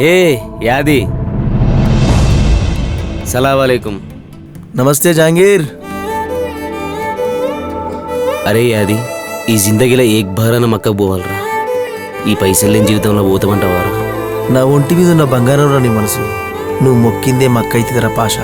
ఏ యాది సలాం నమస్తే జహాంగీర్ అరే యాది ఈ జిందగీలో ఏక్ భారాన మక్కకు పోవాలరా ఈ పైసలు లేని జీవితంలో పోతామంటావారా నా ఒంటి మీద ఉన్న బంగారం రా నీ మనసు నువ్వు మొక్కిందే మక్కైతుందిరా పాషా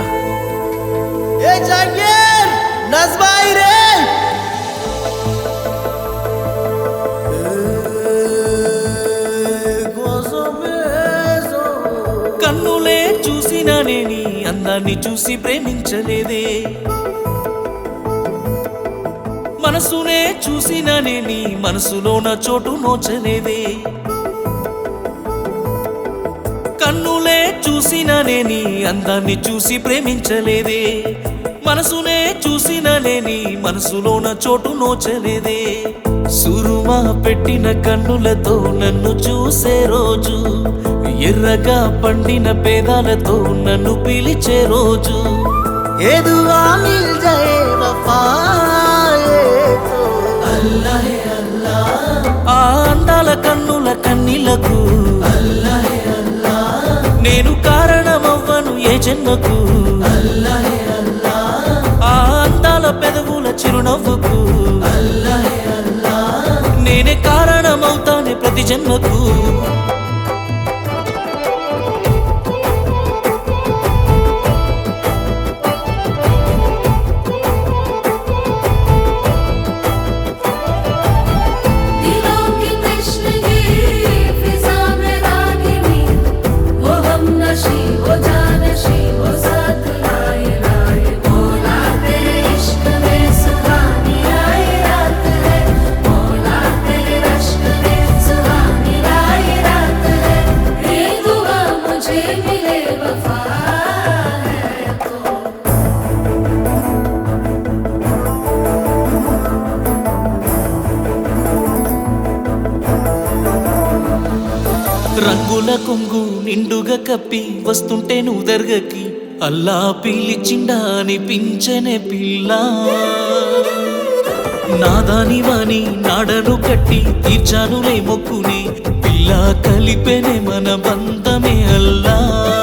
కన్నులే చూసినానే నీ అందాన్ని చూసి ప్రేమించలేదే మనసునే చూసినానే నీ మనసులో నా చోటు నోచలేదే కన్నులే చూసినానే నీ అందాన్ని చూసి ప్రేమించలేదే మనసునే చూసినానే నీ మనసులో నా చోటు నోచలేదే సురుమా పెట్టిన కన్నులతో నన్ను చూసే రోజు ఎర్రగా పండిన పేదాలతో నన్ను పిలిచే రోజు ఏదువా మిల్ జయే వఫాయే తో ఆ అందాల కన్నుల కన్నీలకు నేను కారణమవ్వను ఏ జన్మకు ఆ అందాల పెదవుల చిరునవ్వుకు నేనే కారణమవుతానే ప్రతి జన్మకు दिलों की तश्नगी फिजा में रागिनी वो हम नशी वो जानशी वो साथ लाए लाए मौला तेरे इश्क में सुहानी आए रात है मौला तेरे रश्क में सुहानी आए रात है ये दुआ मुझे मिले वफा है तो రంగుల కొంగు నిండుగా కప్పి వస్తుంటే నువ్వు దర్గకి అల్లా పిలిచిండా అనిపించనే పిల్ల నాదాని వాని నాడను కట్టి తీర్చానులే మొక్కుని పిల్ల కలిపెనే మన బంధమే అల్లా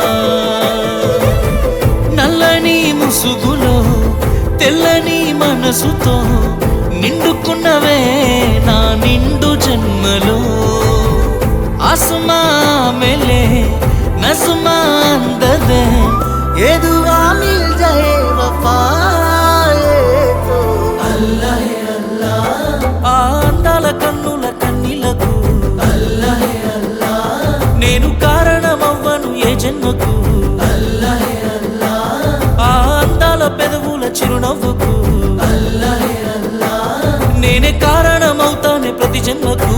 నల్లని ముసుగులో తెల్లని మనసుతో నిండుకున్నవే నా నిండు జన్మలో ఆసుమా మెలే నసుమా అందదే ఏదువా మిల్ జయే వఫాయే తో ఆ అందాల కన్నుల కన్నీలకు నేను కారణమవ్వను ఏ జన్మకు ఆ అందాల పెదవుల చిరునవ్వుకు నేనే కారణమవుతానే ప్రతి జన్మకు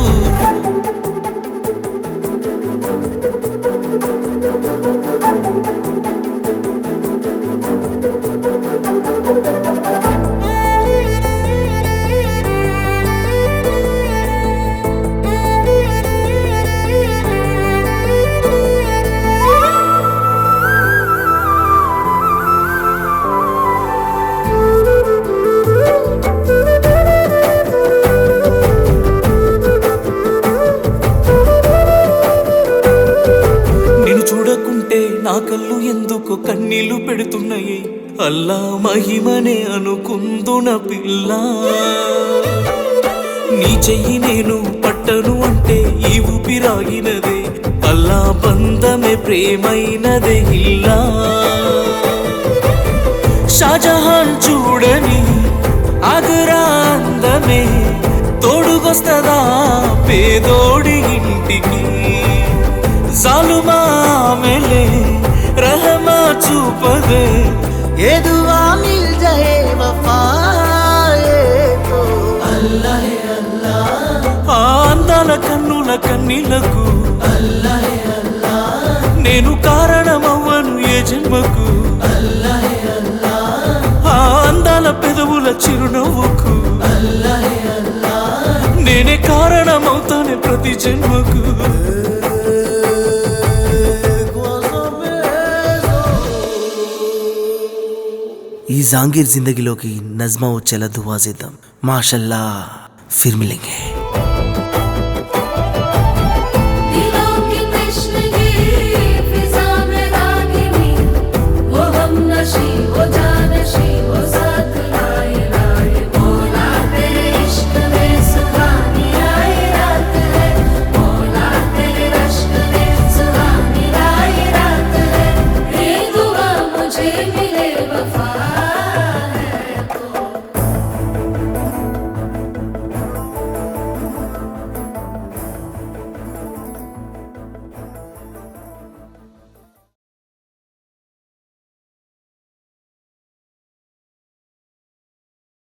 నిన్ను చూడకుంటే నా కళ్ళు ఎందుకు కన్నీళ్లు పెడుతున్నాయి అల్లా మహిమనే అనుకుందున పిల్ల నీ చెయ్యి నేను పట్టను అంటే ఈ ఊపిరాగినదే అల్లా బంధమే ప్రేమైనదే ఇల్లా షాజహాన్ చూడని ఆగ్రా అందమే తోడుగొస్తదా పేదోడి ఇంటికి జాలుమామెలే రహమా చూపదే ఏదువా మిల్ జయే వఫాయే తో ఆ అందాల కన్నుల కన్నీళ్లకు నేను కారణమవ్వను ఏ జన్మకు ఆ అందాల పెదవుల చిరునవ్వుకు నేనే కారణమవుతానే ప్రతి జన్మకు ఈ జాంగీర్ జిందగీలోకి నజ్మా వచ్చేలా దువా చేద్దాం మాషల్లా ఫిర్ మిలేంగే